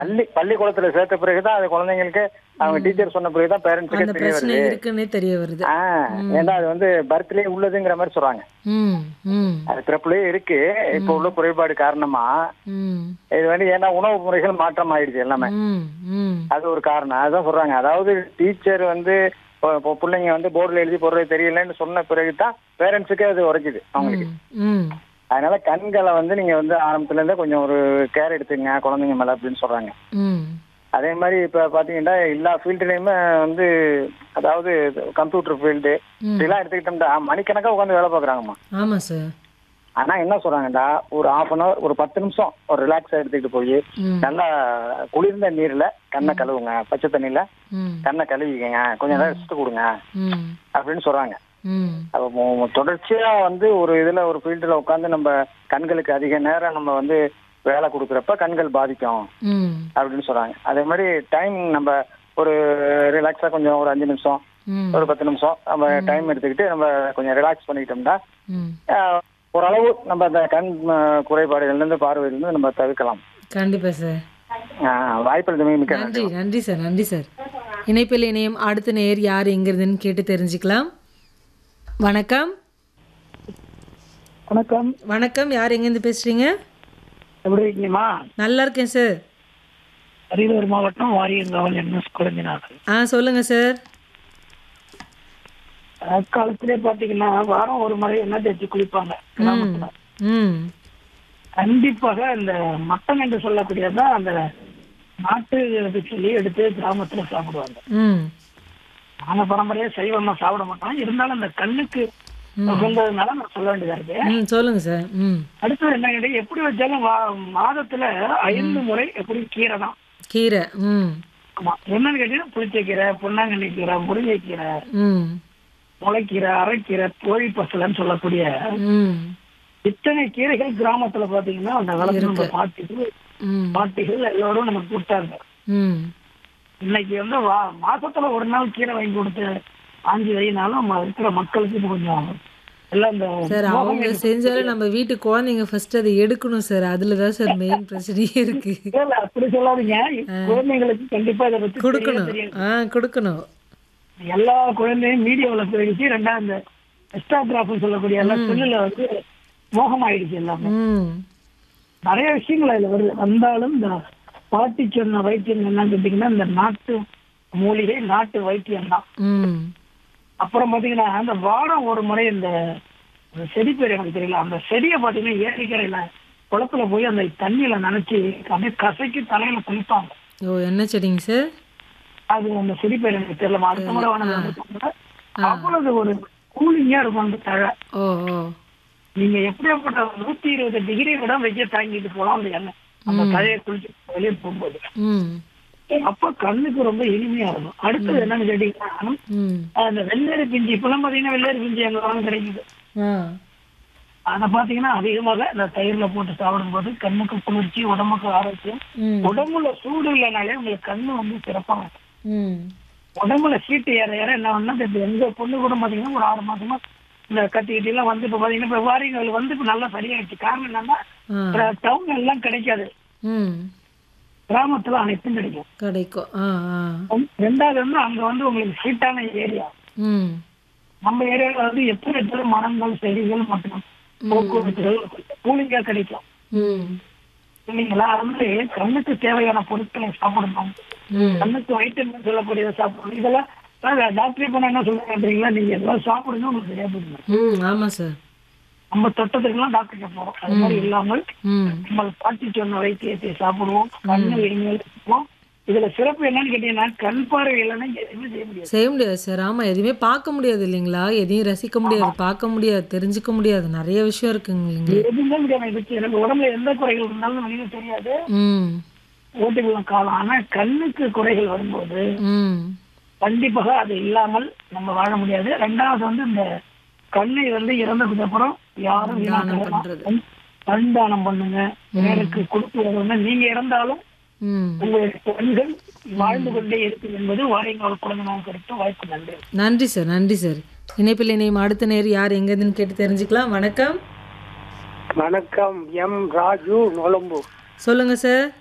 பள்ளி பள்ளிக்கூடத்துல சேர்த்த பிறகுதான் அது குழந்தைங்களுக்கு அவங்க டீச்சர் சொன்ன பிறகுதான் பேரண்ட்ஸுக்கே அந்த தெரிய பிரச்சனை வருது இருக்குன்னே தெரிய வருது ஆ ஏன்னா அது வந்து பர்த்லயே உள்ளதுங்கிற மாதிரி சொல்றாங்க ம் ம் அது பிறப்புலயே இருக்கு இப்ப உள்ள குறைபாடு காரணமா ம் இது வந்து ஏன்னா உணவு முறைகள் மாற்றம் ஆயிடுச்சு எல்லாமே ம் ம் அது ஒரு காரணம் அதுதான் சொல்றாங்க அதாவது டீச்சர் வந்து இப்போ- இப்போ பிள்ளைங்க வந்து போர்டில் எழுதி போடுறது தெரியலன்னு சொன்ன பிறகுதான் பேரண்ட்ஸுக்கே அது உரைக்குது அவங்களுக்கு ம் அதனால கண்களை வந்து நீங்க வந்து ஆரம்பத்துல இருந்தே கொஞ்சம் ஒரு கேர் எடுத்துங்க குழந்தைங்க மேல அப்படின்னு சொல்றாங்க ம் அதே மாதிரி இப்ப பாத்தீங்கன்னா எல்லா ஃபீல்டுலயுமே வந்து அதாவது கம்ப்யூட்டர் ஃபீல்டு ம். இதெல்லாம் எடுத்துக்கிட்டோம்னா மணிக்கணக்கா உட்காந்து வேலை பாக்குறாங்கம்மா ஆமாம் சார் ஆனா என்ன சொல்றாங்கடா ஒரு ஹாஃப் அன் அவர் ஒரு பத்து நிமிஷம் ஒரு ரிலாக்ஸா எடுத்துக்கிட்டு போய் ம் நல்லா குளிர்ந்த நீர்ல கண்ணை கழுவுங்க பச்சை தண்ணியில ம் கண்ணை கழுவிக்கங்க கொஞ்சம் நேரம் ரெஸ்ட் கொடுங்க ம் அப்படின்னு சொல்றாங்க ம் அப்ப மொ- மொ- தொடர்ச்சியா வந்து ஒரு இதுல ஒரு ஃபீல்டுல உட்காந்து நம்ம கண்களுக்கு அதிக நேரம் நம்ம வந்து வேலை கொடுக்குறப்ப கண்கள் பாதிக்கும் ம் அப்படின்னு சொல்றாங்க அதே மாதிரி டைம் நம்ம ஒரு ரிலாக்ஸா கொஞ்சம் ஒரு அஞ்சு நிமிஷம் ம் ஒரு பத்து நிமிஷம் நம்ம டைம் எடுத்துக்கிட்டு நம்ம கொஞ்சம் ரிலாக்ஸ் பண்ணிக்கிட்டோம்னா ம் ஆஹ், ஓரளவு நம்ம அந்த கண் ஆஹ், குறைபாடுகள்ல இருந்து பார்வையில இருந்து நம்ம தவிர்க்கலாம் கண்டிப்பாக சார் ஆஹ், வாய்ப்பு மிக்க நன்றி நன்றி நன்றி சார் நன்றி சார் இணைப்பில் இணையம் அடுத்த நேர் யார் எங்கிறதுன்னு கேட்டு தெரிஞ்சுக்கலாம் வணக்கம் வணக்கம் வணக்கம் யார் எங்கேருந்து பேசுறீங்க எப்படி இருக்கீங்கம்மா நல்லா இருக்கேன் சார் அரியலூர் மாவட்டம் வாரியங்காவல் என்எஸ் குழந்தைநாதன் ஆ சொல்லுங்க சார் அக்காலத்திலே பாத்தீங்கன்னா வாரம் ஒரு முறை என்ன தேய்ச்சி குளிப்பாங்க கிராமத்துல ம் கண்டிப்பாக இந்த மட்டன் என்று சொல்லக்கூடியதான் அந்த நாட்டு இது சொல்லி எடுத்து கிராமத்துல சாப்பிடுவாங்க ம் நாங்க பரம்பரையா சைவமா சாப்பிட மாட்டோம் இருந்தாலும் அந்த கண்ணுக்கு உகந்ததுனால நான் சொல்ல வேண்டியதா இருக்கு ம் சொல்லுங்க சார் ம் அடுத்தது என்ன கேட்டீங்க, எப்படி வச்சாலும் வா- மாதத்துல ஐந்து முறை எப்படி கீரை தான் கீரை ம் ஆமா என்னன்னு கேட்டீங்கன்னா புளிச்சக்கீரை பொன்னாங்கண்ணி கீரை முருங்கைக்கீரை ம் முளைக்கீரை அரைக்கீரை கோழி பசலன்னு சொல்லக்கூடிய ம் இத்தனை கீரைகள் கிராமத்துல பாத்தீங்கன்னா அந்த காலத்துல நம்ம பாட்டிகள் ம் பாட்டிகள் எல்லாரும் நமக்கு கொடுத்தாங்க ம் இன்னைக்கு வந்து வா- மாசத்துல ஒரு நாள் கீரை வாங்கி கொடுத்து ஆஞ்சி வைனாலும் நம்ம இருக்கிற மக்களுக்கு இப்ப கொஞ்சம் எல்லாம் இந்த சார் மோகம் அவங்க இருக்கு. செஞ்சாலும் நம்ம வீட்டு குழந்தைங்க ஃபர்ஸ்ட் அதை எடுக்கணும் சார் அதுல தான் சார் மெயின் பிரச்சனையே இருக்கு இல்ல, இல்ல, அப்படி சொல்லாதீங்க குழந்தைங்களுக்கு கண்டிப்பா இதை பத்தி தெரியவே கொடுக்கணும் தெரியாது ஆ கொடுக்கணும் எல்லா குழந்தையும் மீடியாவுல போயிடுச்சு ரெண்டாவது இந்த இன்ஸ்டாகிராஃப் சொல்லக்கூடிய எல்லா செல்லுல வந்து மோகம் ஆயிடுச்சு எல்லாமே ம் நிறைய விஷயங்கள் அதுல வருது வந்தாலும் இந்த பாட்டி சொன்ன வைத்தியம் என்னன்னு கேட்டீங்கன்னா இந்த நாட்டு மூலிகை நாட்டு வைத்தியம் தான் ம் அப்புறம் பாத்தீங்கன்னா அந்த வாரம் ஒரு முறை இந்த அந்த செடி பேர் எனக்கு தெரியல அந்த செடியை பாத்தீங்கன்னா ஏரிக்கரையில குளத்துல போய் அந்த தண்ணியில நனைச்சு அப்படியே கசக்கி தலையில குளிப்பாங்க ஓ என்ன செடிங்க சார் அது அந்த செடி பேர் எனக்கு தெரியல அடுத்த முறை வானது அவ்வளவு ஒரு கூலிங்கா இருக்கும் அந்த தழை ஓ ஓ நீங்க எப்படியாப்பட்ட நூத்தி இருபது டிகிரி விட வெய்ய தாங்கிட்டு போலாம் அந்த எண்ணெய் அந்த தழையை குளிச்சு வெளியே போகும்போது ம் அப்ப கண்ணுக்கு ரொம்ப இனிமையா இருக்கும் அடுத்தது என்னன்னு கேட்டீங்கன்னா ம் அந்த வெள்ளரி பிஞ்சு இப்பெல்லாம் பாத்தீங்கன்னா வெள்ளரி பிஞ்சு எங்க வாங்க கிடைக்குது ஆ அதை பாத்தீங்கன்னா அதிகமாக இந்த தயிர்ல போட்டு சாப்பிடும்போது கண்ணுக்கு குளிர்ச்சி உடம்புக்கு ஆரோக்கியம் ம் உடம்புல சூடு இல்லைனாலே உங்களுக்கு கண்ணு வந்து சிறப்பாக இருக்கும். ம் உடம்புல சீட்டு ஏற ஏற என்ன ஒண்ணா இப்ப எங்க பொண்ணு கூட பாத்தீங்கன்னா ஒரு ஆறு மாசமா இந்த கட்டிக்கிட்டு எல்லாம் வந்து இப்ப பாத்தீங்கன்னா இப்ப வாரிகள் வந்து இப்ப நல்லா சரியாயிடுச்சு காரணம் என்னன்னா ஆ டவுன் எல்லாம் கிடைக்காது ம் கிராமத்துல அனைத்தும் கிடைக்கும் கிடைக்கும் ஆ ஆ ரெண்டாவது வந்து அங்க வந்து உங்களுக்கு ஹீட்டான ஏரியா ம் நம்ம ஏரியால வந்து எத்தனை எத்தனை மரங்கள் செடிகள் மற்றும் போக்குவரத்துகள் கூலிங்கா கிடைக்கும் ம் இல்லைங்களா அது வந்து கண்ணுக்கு தேவையான பொருட்களை சாப்பிடணும் ம் கண்ணுக்கு வைட்டமின் சொல்லக்கூடியதை சாப்பிடணும் இதெல்லாம் டாக்டர் இப்ப என்ன சொல்லுறீங்களா நீங்க எல்லாம் சாப்பிடுங்க உங்களுக்கு சரியா போயிடும் ம் ஆமாம் சார் நம்ம தொட்டத்துக்கெல்லாம் டாக்டர் போறோம் அது மாதிரி இல்லாமல் ம் நம்ம பாட்டி சொன்ன வைத்தியத்தை சாப்பிடுவோம் கண்ணு இனிமேல் இருப்போம் இதுல சிறப்பு என்னன்னு கேட்டீங்கன்னா கண் பார்வை இல்லைன்னா எதுவுமே செய்ய முடியாது செய்ய முடியாது சார் ஆமாம் எதுவுமே பார்க்க முடியாது இல்லைங்களா எதையும் ரசிக்க முடியாது பார்க்க முடியாது தெரிஞ்சுக்க முடியாது நிறைய விஷயம் இருக்குங்க இல்லைங்களா எதுவுமே முடியாம இருந்துச்சு எனக்கு உடம்புல எந்த குறைகள் இருந்தாலும் வெளியே தெரியாது ம் ஓட்டுக்கலாம் காலம் ஆனா கண்ணுக்கு குறைகள் வரும்போது ம் கண்டிப்பாக அது இல்லாமல் நம்ம வாழ முடியாது ரெண்டாவது வந்து இந்த கண்ணை வந்து இறந்ததுக்கு அப்புறம் யாரும் வீணாக்க தானம் வேணாம். பண்றது. கண் கண் தானம் பண்ணுங்க பிறருக்கு கொடுத்து நீங்க இறந்தாலும் ம் உங்களுடைய கண்கள் வாழ்ந்து கொண்டே இருக்கும் என்பது வாரியங்கள் குழந்தை கருத்து வாய்ப்பு நன்றி நன்றி சார் நன்றி சார் இணைப்பில் இணையம் அடுத்த நேர் யார் எங்கேருந்துன்னு கேட்டு தெரிஞ்சுக்கலாம் வணக்கம் வணக்கம் எம் ராஜு நொலம்பு சொல்லுங்க சார்